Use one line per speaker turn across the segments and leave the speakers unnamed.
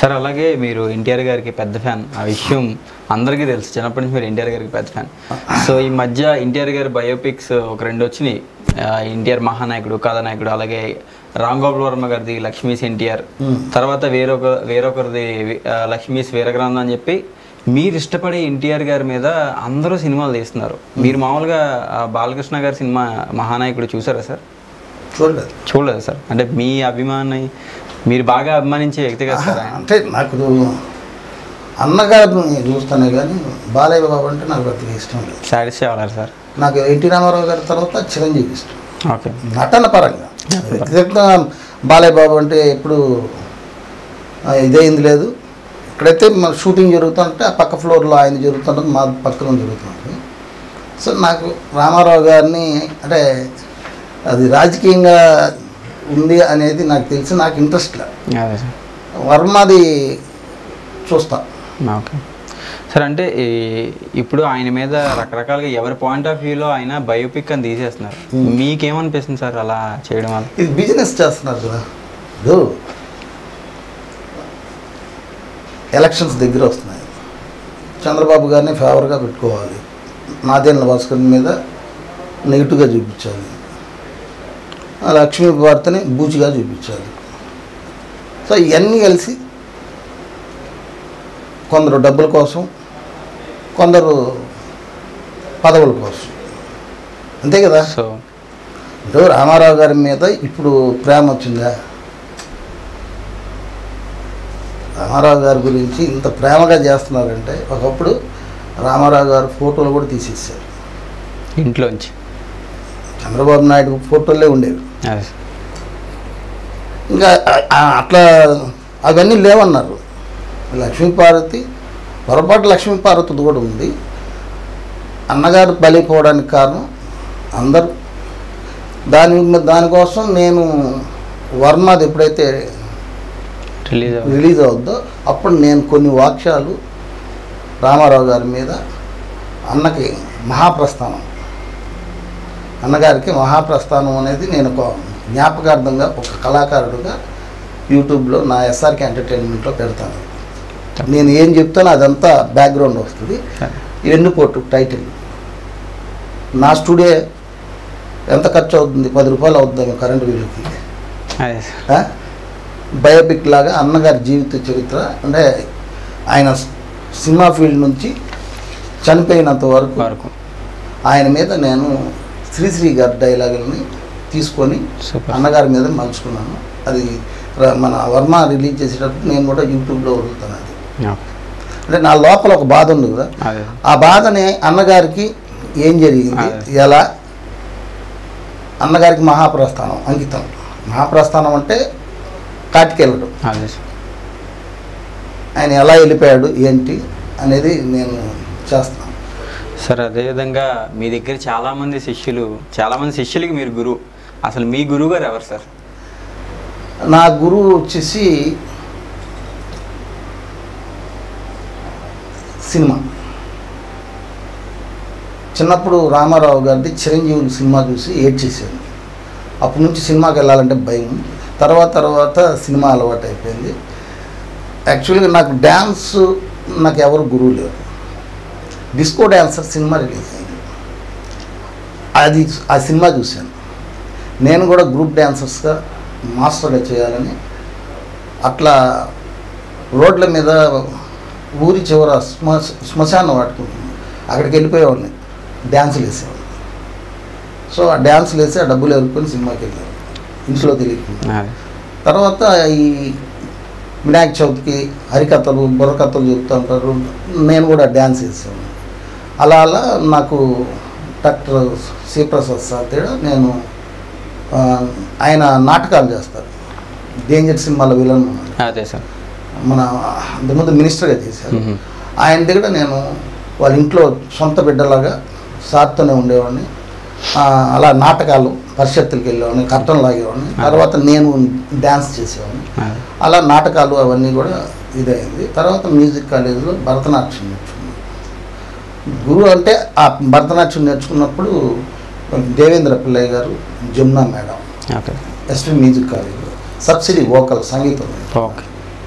Sir అలాగే మీరు ఎన్టీఆర్ గారికి పెద్ద ఫ్యాన్ ఆ విషయం అందరికీ తెలుసు చిన్నప్పటి నుంచి మీరు ఎన్టీఆర్ గారికి పెద్ద ఫ్యాన్ సో ఈ మధ్య ఎన్టీఆర్ గారి బయోపిక్స్ ఒక రెండు వచ్చినాయి ఆ, ఎన్టీఆర్ మహానాయకుడు కథానాయకుడు అలాగే రామ్ గోపాల్ వర్మ గారిది లక్ష్మీస్ ఎన్టీఆర్ తర్వాత వేరొక వేరొకరిది ఆ, లక్ష్మీస్ వీరగ్రంథం అని చెప్పి మీరు ఇష్టపడే ఎన్టీఆర్ గారి మీద అందరూ సినిమాలు తీస్తున్నారు మీరు మామూలుగా ఆ, బాలకృష్ణ గారి సినిమా మహానాయకుడు చూసారా సార్
చూడలేదు
చూడలేదు సార్ అంటే మీ అభిమాని మీరు బాగా అభిమానించే వ్యక్తి కదా సార్ ఆయన
అంటే నాకు అన్నగారిని చూస్తానే కానీ బాలయ్య బాబు అంటే నాకు పెద్దగా ఇష్టం లేదు
సాటిస్ఫై అవ్వాలి సార్
నాకు ఎన్టీ రామారావు గారి తర్వాత చిరంజీవి ఇష్టం
ఓకే
నటన పరంగా వ్యక్తిగతంగా బాలయ్య బాబు అంటే ఎప్పుడు ఆ, ఇదేంది లేదు ఇక్కడైతే మన షూటింగ్ జరుగుతుంటే ఆ పక్క ఫ్లోర్లో ఆయన జరుగుతుంటుంది మా పక్కన జరుగుతుంది సో నాకు రామారావు గారిని అంటే అది రాజకీయంగా ఉంది అనేది నాకు తెలిసి నాకు ఇంట్రెస్ట్ లేదు
అదే సార్
వర్మది చూస్తా
ఓకే సార్ అంటే ఈ- ఇప్పుడు ఆయన మీద రకరకాలుగా ఎవరి పాయింట్ ఆఫ్ వ్యూలో ఆయన బయోపిక్ అని తీసేస్తున్నారు మీకేమనిపిస్తుంది సార్ అలా చేయడం వల్ల
ఇది బిజినెస్ చేస్తున్నారు కదా ఇప్పుడు ఎలక్షన్స్ దగ్గర వస్తున్నాయి చంద్రబాబు గారిని ఫేవర్గా పెట్టుకోవాలి నాదేళ్ళ భాస్కర్ మీద నెగిటివ్గా చూపించాలి ఆ లక్ష్మీ భారతిని బూచిగా చూపించాలి సో ఇవన్నీ కలిసి కొందరు డబ్బుల కోసం కొందరు పదవుల కోసం అంతే కదా
సో
ఇప్పుడు రామారావు గారి మీద ఇప్పుడు ప్రేమ వచ్చిందా రామారావు గారి గురించి ఇంత ప్రేమగా చేస్తున్నారంటే ఒకప్పుడు రామారావు గారు ఫోటోలు కూడా తీసేసారు
ఇంట్లోంచి
చంద్రబాబు నాయుడు ఫోటోలే ఉండేవి
అదే సార్
ఇంకా ఆ- ఆ అట్లా అవన్నీ లేవన్నారు లక్ష్మీపార్వతి పొరపాటు లక్ష్మీపార్వతి కూడా ఉంది అన్నగారు బలిపోవడానికి కారణం అందరూ దాని దానికోసం నేను వర్మది ఎప్పుడైతే
రిలీజ్
రిలీజ్ అవుద్దో అప్పుడు నేను కొన్ని వాక్యాలు రామారావు గారి మీద అన్నకి మహాప్రస్థానం అన్నగారికి మహాప్రస్థానం అనేది నేను ఒక జ్ఞాపకార్థంగా ఒక కళాకారుడుగా యూట్యూబ్లో నా ఎస్ఆర్కే ఎంటర్టైన్మెంట్లో పెడతాను నేను ఏం చెప్తానో అదంతా బ్యాక్గ్రౌండ్ వస్తుంది ఎన్నుకోటు టైటిల్ నా స్టూడియో ఎంత ఖర్చు అవుతుంది పది రూపాయలు అవుతుంది కరెంటు బిల్లుకి
అదే సార్
ఆ? బయోపిక్ లాగా అన్నగారి జీవిత చరిత్ర అంటే ఆయన సినిమా ఫీల్డ్ నుంచి చనిపోయినంత వరకు
వరకు
ఆయన మీద నేను శ్రీశ్రీ గారి డైలాగుల్ని తీసుకొని
సూపర్
అన్నగారి మీద మలుచుకున్నాను అది ర- మన వర్మ రిలీజ్ చేసేటప్పుడు నేను కూడా యూట్యూబ్లో వదులుతాను అది
ఓకే.
అంటే నా లోపల ఒక బాధ ఉంది కదా
అదే
ఆ బాధని అన్నగారికి ఏం జరిగింది
అదే.
ఎలా అన్నగారికి మహాప్రస్థానం అంకితం మహాప్రస్థానం అంటే కాటికెళ్ళడం
అదే సార్
ఆయన ఎలా వెళ్ళిపోయాడు ఏంటి అనేది నేను చేస్తాను
సార్ అదేవిధంగా మీ దగ్గర చాలామంది శిష్యులు చాలామంది శిష్యులకి మీరు గురువు అసలు మీ గురువు గారు ఎవరు సార్
నా గురువు వచ్చేసి సినిమా చిన్నప్పుడు రామారావు గారిది చిరంజీవులు సినిమా చూసి ఏడ్చేసాను అప్పటి నుంచి సినిమాకి వెళ్ళాలంటే భయం తర్వాత తర్వాత సినిమా అలవాటు అయిపోయింది యాక్చువల్గా నాకు డ్యాన్స్ నాకు ఎవరు గురువు లేరు డిస్కో డ్యాన్సర్ సినిమా రిలీజ్ అయింది అది ఆ సినిమా చూశాను నేను కూడా గ్రూప్ డ్యాన్సర్స్గా మాస్టర్గా చేయాలని అట్లా రోడ్ల మీద ఊరి చివర శ్మ శ్మశానం వాడుకుంటుంది అక్కడికి వెళ్ళిపోయేవాడిని డ్యాన్సులు వేసేవాడిని సో ఆ డ్యాన్సులు వేసి ఆ డబ్బులు ఎరుక్కొని సినిమాకి వెళ్ళాను ఇంట్లో తెలియకుండా
అదే
తర్వాత ఈ వినాయక చవితికి హరికథలు బుర్రకథలు చెప్తూ ఉంటారు నేను కూడా డ్యాన్స్ వేసాను అలా అలా నాకు డాక్టర్ శ్రీప్రసాద్ సార్ తేడా నేను ఆ, ఆయన నాటకాలు చేస్తారు డేంజర్ సినిమాల విలన్ ఉన్నాడు.
అదే సార్
మన అంతకుముందు మినిస్టర్గా చేశారు
మ్మ్.
ఆయన దగ్గర నేను వాళ్ళ ఇంట్లో సొంత బిడ్డలాగా సార్తోనే ఉండేవాడిని ఆ, అలా నాటకాలు పరిషత్తులకు వెళ్ళేవాడిని కర్టన్ లాగేవాడిని తర్వాత నేను డ్యాన్స్ చేసేవాడిని
అదే.
అలా నాటకాలు అవన్నీ కూడా ఇదైంది తర్వాత మ్యూజిక్ కాలేజీలో భరతనాట్యం నేర్చుకున్నాను గురువు అంటే ఆ భరతనాట్యం నేర్చుకున్నప్పుడు దేవేంద్ర పిల్లయ్య గారు Jamuna madam
okay
SV music కాలేజీలో సబ్సిడీ వోకల్ సంగీతం
ఓకే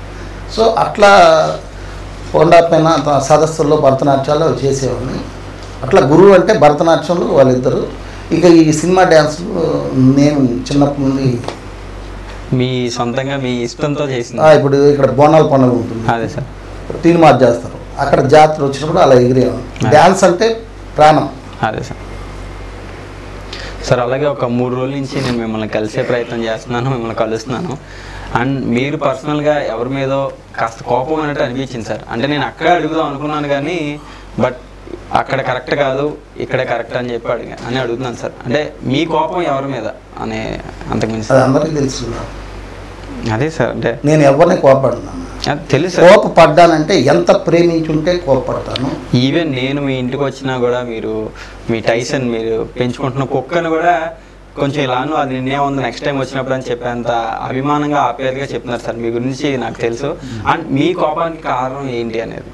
సో అట్లా కొండా పైన త- సదస్సుల్లో భరతనాట్యాలు అవి చేసేవాడిని అట్లా గురువు అంటే భరతనాట్యంలో వాళ్ళిద్దరు ఇక ఈ సినిమా డ్యాన్స్లు నేను చిన్నప్పటి నుండి
మీ సొంతంగా మీ ఇష్టంతో చేసింది
ఆ, ఇప్పుడు ఇక్కడ బోనాల పండుగ ఉంటుంది
అదే సార్
తీన్ మార్చి చేస్తారు అక్కడ జాతర వచ్చినప్పుడు అలా ఎగిరేవాడు డ్యాన్స్ అంటే ప్రాణం
అదే సార్ సార్ అలాగే ఒక మూడు రోజుల నుంచి నేను మిమ్మల్ని కలిసే ప్రయత్నం చేస్తున్నాను మిమ్మల్ని కలుస్తున్నాను అండ్ మీరు పర్సనల్గా ఎవరి మీదో కాస్త కోపం అన్నట్టు అనిపించింది సార్ అంటే నేను అక్కడే అడుగుదాం అనుకున్నాను కానీ బట్ అక్కడ కరెక్ట్ కాదు ఇక్కడే కరెక్ట్ అని చెప్పి అడిగా అని అడుగుతున్నాను సార్ అంటే మీ కోపం ఎవరి మీద అనే అంతకుమించి
అది అందరికీ తెలుసు
అదే సార్ అంటే
నేను ఎవరిని కోపడున్నాను
అది తెలుసు సార్
కోపపడ్డానంటే ఎంత ప్రేమించుంటే కోపపడతాను
ఈవెన్ నేను మీ ఇంటికి వచ్చినా కూడా మీరు మీ టైసన్ మీరు పెంచుకుంటున్న కుక్కను కూడా కొంచెం ఇలాను అది నిన్నే ఉంది నెక్స్ట్ టైం వచ్చినప్పుడు అని చెప్పేంత అభిమానంగా ఆప్యాయతగా చెప్తున్నారు సార్ మీ గురించి నాకు తెలుసు అండ్ మీ కోపానికి కారణం ఏంటి అనేది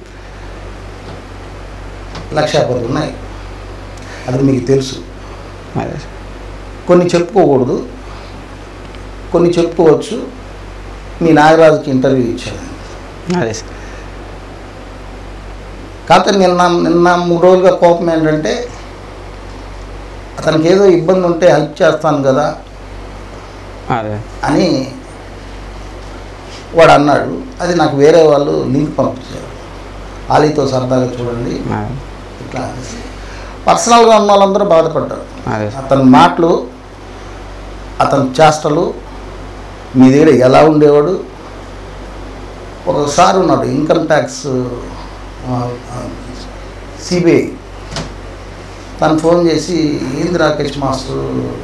లక్షాపతి ఉన్నాయి అది మీకు తెలుసు
అదే సార్
కొన్ని చెప్పుకోకూడదు కొన్ని చెప్పుకోవచ్చు మీ నాగరాజుకి ఇంటర్వ్యూ ఇచ్చాను
అదే సార్
కాకపోతే నిన్న నిన్న మూడు రోజులుగా కోపం ఏంటంటే అతనికి ఏదో ఇబ్బంది ఉంటే హెల్ప్ చేస్తాను కదా
అదే
అని వాడు అన్నాడు అది నాకు వేరే వాళ్ళు లింక్ పంపించారు ఆలీతో సరదాగా చూడండి
అదే.
ఇట్లా అనేసి పర్సనల్గా ఉన్న వాళ్ళందరూ బాధపడ్డారు
అదే సార్
అతని మాటలు అతని చేష్టలు మీ దగ్గర ఎలా ఉండేవాడు ఒకసారి ఉన్నాడు ఇన్కమ్ ట్యాక్స్ సిబిఐ తను ఫోన్ చేసి ఏంది రాకేష్ మాస్టర్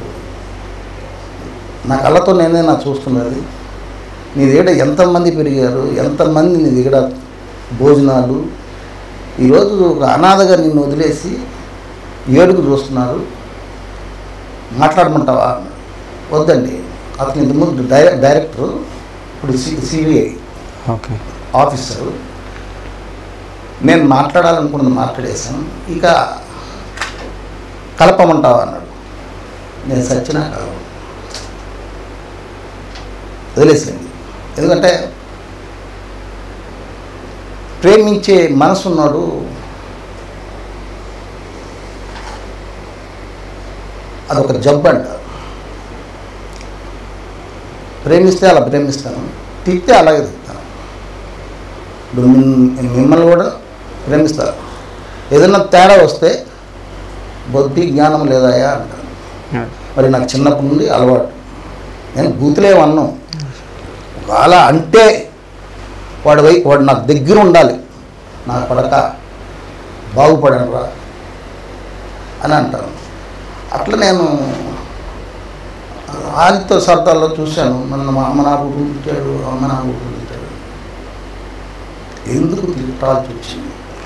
నా కళ్ళతో నేనే నా చూస్తున్నది నీ దగ్గర ఎంతమంది పెరిగారు ఎంతమంది నీ దగ్గర భోజనాలు ఈరోజు ఒక అనాథగా నిన్ను వదిలేసి ఏడుగు చూస్తున్నారు మాట్లాడమంటావా అన్నాడు. వద్దండి అతను ఇంతకుముందు డైరె డైరెక్టర్ ఇప్పుడు సి సిబిఐ
ఓకే
ఆఫీసరు నేను మాట్లాడాలనుకున్నది మాట్లాడేశాను ఇక కలపమంటావా అన్నాడు నేను సచ్చినా కలపను వదిలేసింది ఎందుకంటే ప్రేమించే మనసున్నాడు అదొక జబ్బు అంట ప్రేమిస్తే అలా ప్రేమిస్తాను తిట్టే అలాగే తిట్టాను ఇప్పుడు మిమ్- మిమ్మల్ని కూడా ప్రేమిస్తారు ఏదైనా తేడా వస్తే బుద్ధి జ్ఞానం లేదాయా అంటాను
అదే.
మరి నాకు చిన్నప్పటి నుండి అలవాటు నేను బూతులేమన్నాం ఒకవేళ అంటే వాడు వై వాడు నాకు దగ్గర ఉండాలి నా పడక బాగుపడను రా అని అంటాను అట్లా నేను ఆదిత్య సరదాల్లో చూశాను నన్ను మా అమ్మ నాకు తిట్టాడు అమ్మ నాకు తిట్టాడు ఎందుకు తిట్టాల్సి వచ్చింది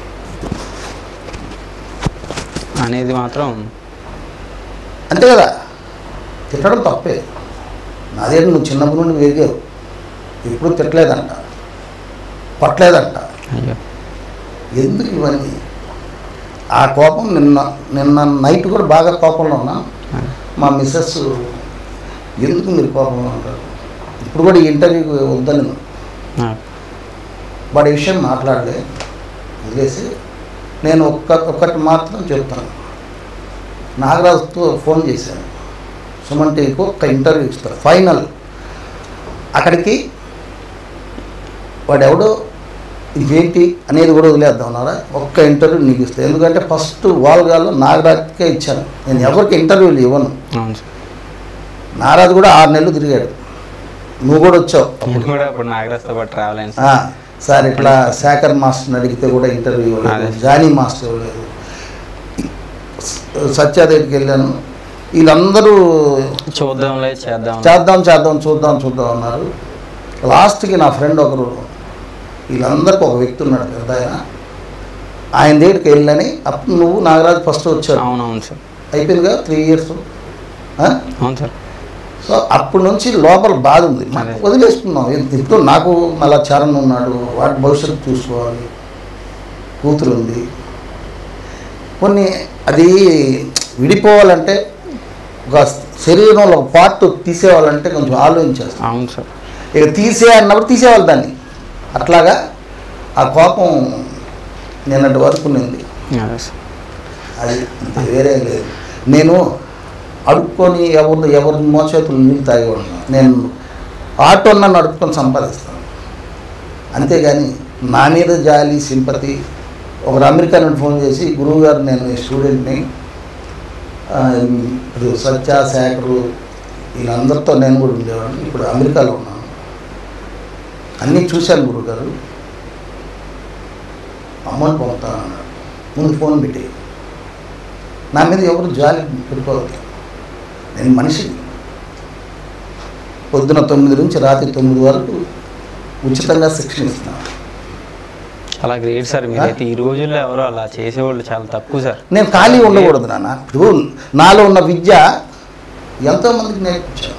అనేది మాత్రం
అంతే కదా తిట్టడం తప్పే నాదే నువ్వు చిన్నప్పటి నుండి పెరిగావు ఎప్పుడు తిట్టలేదంట పట్టలేదంట
అయ్యో
ఎందుకు ఇవన్నీ ఆ కోపం నిన్న నిన్న నైట్ కూడా బాగా కోపంలో ఉన్నా
అదే.
మా మిస్సెస్ ఎందుకు మీరు కోపంలో ఉంటారు ఇప్పుడు కూడా ఈ ఇంటర్వ్యూకి వద్దని
ఆ,
వాడి విషయం మాట్లాడలే వదిలేసి నేను ఒక్క ఒక్కటి మాత్రం చెప్తాను నాగరాజుతో ఫోన్ చేశాను సుమన్ టీవీకి ఒక్క ఇంటర్వ్యూ ఇస్తారు ఫైనల్ అక్కడికి వాడెవడో ఇదేంటి అనేది కూడా వదిలేద్దాం ఉన్నారా ఒక్క ఇంటర్వ్యూ నీకు ఇస్తాను ఎందుకంటే ఫస్ట్ వాల్గాల్లో నాగరాజ్కే ఇచ్చాను నేను ఎవరికి ఇంటర్వ్యూలు ఇవ్వను
అవును సార్
నాగరాజు కూడా ఆరు నెలలు తిరిగాడు నువ్వు కూడా వచ్చావు
నేను కూడా ఇప్పుడు నాగరాజ్తో పాటు ట్రావెల్ అయింది
ఆ, సార్ ఇట్లా శేఖర్ మాస్టర్ని అడిగితే కూడా ఇంటర్వ్యూ ఇవ్వలేదు
అదే.
జానీ మాస్టర్ ఇవ్వలేదు సత్యాదేవికి వెళ్ళాను వీళ్ళందరూ
చూద్దాంలే చేద్దాం
చేద్దాం చేద్దాం చూద్దాం చూద్దాం అన్నారు లాస్ట్కి నా ఫ్రెండ్ ఒకరు వీళ్ళందరికీ ఒక వ్యక్తి ఉన్నాడు పెద్ద ఆయన ఆయన దగ్గరికి వెళ్ళని అప్పుడు నువ్వు నాగరాజు ఫస్ట్ వచ్చావు
అవునవును సార్
అయిపోయిందిగా త్రీ ఇయర్స్
అవును సార్
సో అప్పటి నుంచి లోపల బాధ ఉంది
అదే.
వదిలేసుకున్నాం ఎంత- ఇప్పుడు నాకు మళ్ళా చరణ్ ఉన్నాడు వాటి భవిష్యత్తు చూసుకోవాలి కూతురు ఉంది కొన్ని అది విడిపోవాలంటే ఒక శరీరంలో ఒక పార్ట్ తీసేవాలంటే కొంచెం ఆలోచించేస్తాం
అవును సార్
ఇక తీసే అన్నప్పుడు తీసేవాలి దాన్ని అట్లాగా ఆ కోపం నిన్నటి వరకు ఉంది
Yes.
అది అంతే వేరే లేదు నేను అడుక్కొని ఎవరు ఎవరి మోచేతులు నీళ్ళు తాగేవాడిని నేను ఆటోన్న నడుపుకొని సంపాదిస్తాను అంతేగాని నా మీద జాలి సింపతి ఒకరు అమెరికా నుండి ఫోన్ చేసి గురువు గారు నేను ఈ స్టూడెంట్ని ఆ, ఇప్పుడు సత్య శేఖరు వీళ్ళందరితో నేను కూడా ఉండేవాడిని ఇప్పుడు అమెరికాలో ఉన్నాను అన్నీ చూశాను గురువుగారు అమౌంట్ పంపుతాను అన్నాడు ముందు ఫోన్ పెట్టి నా మీద ఎవరు జాలి పెట్టుకోవద్దు నేను మనిషిని పొద్దున తొమ్మిది నుంచి రాత్రి తొమ్మిది వరకు ఉచితంగా శిక్షణ ఇస్తున్నాను
చాలా గ్రేట్ సార్ మీరైతే ఈ రోజుల్లో ఎవరో అలా చేసేవాళ్ళు చాలా తక్కువ సార్
నేను ఖాళీ ఉండకూడదు నాన్న ఇప్పుడు నాలో ఉన్న విద్య ఎంతోమందికి నేర్పించాను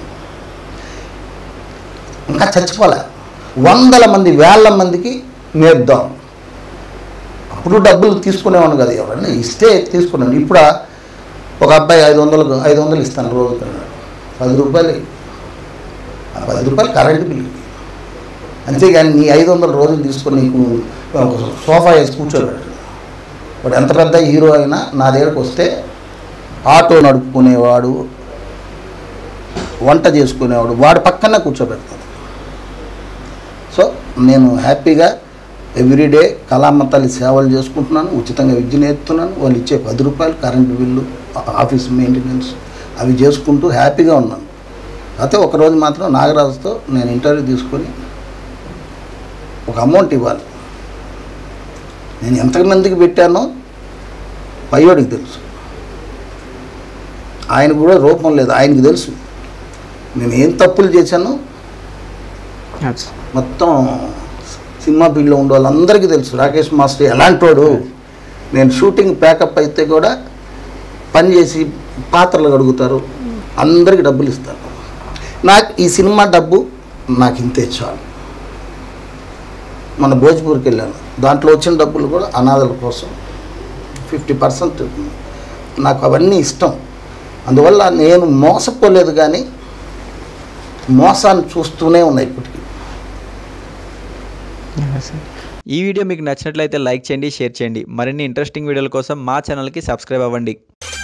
ఇంకా చచ్చిపోలే వందల మంది వేల మందికి నేర్పుదాం అప్పుడు డబ్బులు తీసుకునేవాడు కదా ఎవరన్నా ఇస్తే తీసుకున్నాను ఇప్పుడు ఒక అబ్బాయి ఐదు వందలు ఐదు వందలు ఇస్తాను రోజు అన్నాడు. పది రూపాయలు ఆ పది రూపాయలు కరెంటు బిల్లు అంతేగాని నీ ఐదు వందల రోజులు తీసుకొని నీకు ఒక సోఫా వేసి కూర్చోబెట్టు వాడు ఎంత పెద్ద హీరో అయినా నా దగ్గరకు వస్తే ఆటో నడుపుకునేవాడు వంట చేసుకునేవాడు వాడు పక్కనే కూర్చోబెడతాడు సో నేను హ్యాపీగా ఎవ్రీడే కళామ్మ తల్లి సేవలు చేసుకుంటున్నాను ఉచితంగా విద్య నేర్పుతున్నాను వాళ్ళు ఇచ్చే పది రూపాయలు కరెంటు బిల్లు ఆ- ఆఫీస్ మెయింటెనెన్స్ అవి చేసుకుంటూ హ్యాపీగా ఉన్నాను అయితే ఒకరోజు మాత్రం నాగరాజుతో నేను ఇంటర్వ్యూ తీసుకొని ఒక అమౌంట్ ఇవ్వాలి నేను ఎంతమందికి పెట్టానో పయ్యోడికి తెలుసు ఆయన కూడా రూపం లేదు ఆయనకి తెలుసు నేను ఏం తప్పులు చేశానో
Yes.
మొత్తం సినిమా ఫీల్డ్లో ఉండే వాళ్ళందరికీ తెలుసు రాకేష్ మాస్టర్ ఎలాంటోడు నేను షూటింగ్ ప్యాకప్ అయితే కూడా పని చేసి పాత్రలు కడుగుతారు అందరికీ డబ్బులు ఇస్తారు నాకు ఈ సినిమా డబ్బు నాకు ఇంతే చాలు మన భోజ్పూర్కి వెళ్ళాను దాంట్లో వచ్చిన డబ్బులు కూడా అనాథల కోసం ఫిఫ్టీ పర్సెంట్ నాకు అవన్నీ ఇష్టం అందువల్ల నేను మోసపోలేదు కానీ మోసాన్ని చూస్తూనే ఉన్నాయి ఇప్పటికీ
Yes, sir.
ఈ వీడియో మీకు నచ్చినట్లయితే లైక్ చేయండి షేర్ చేయండి మరిన్ని ఇంట్రెస్టింగ్ వీడియోల కోసం మా ఛానల్కి సబ్స్క్రైబ్ అవ్వండి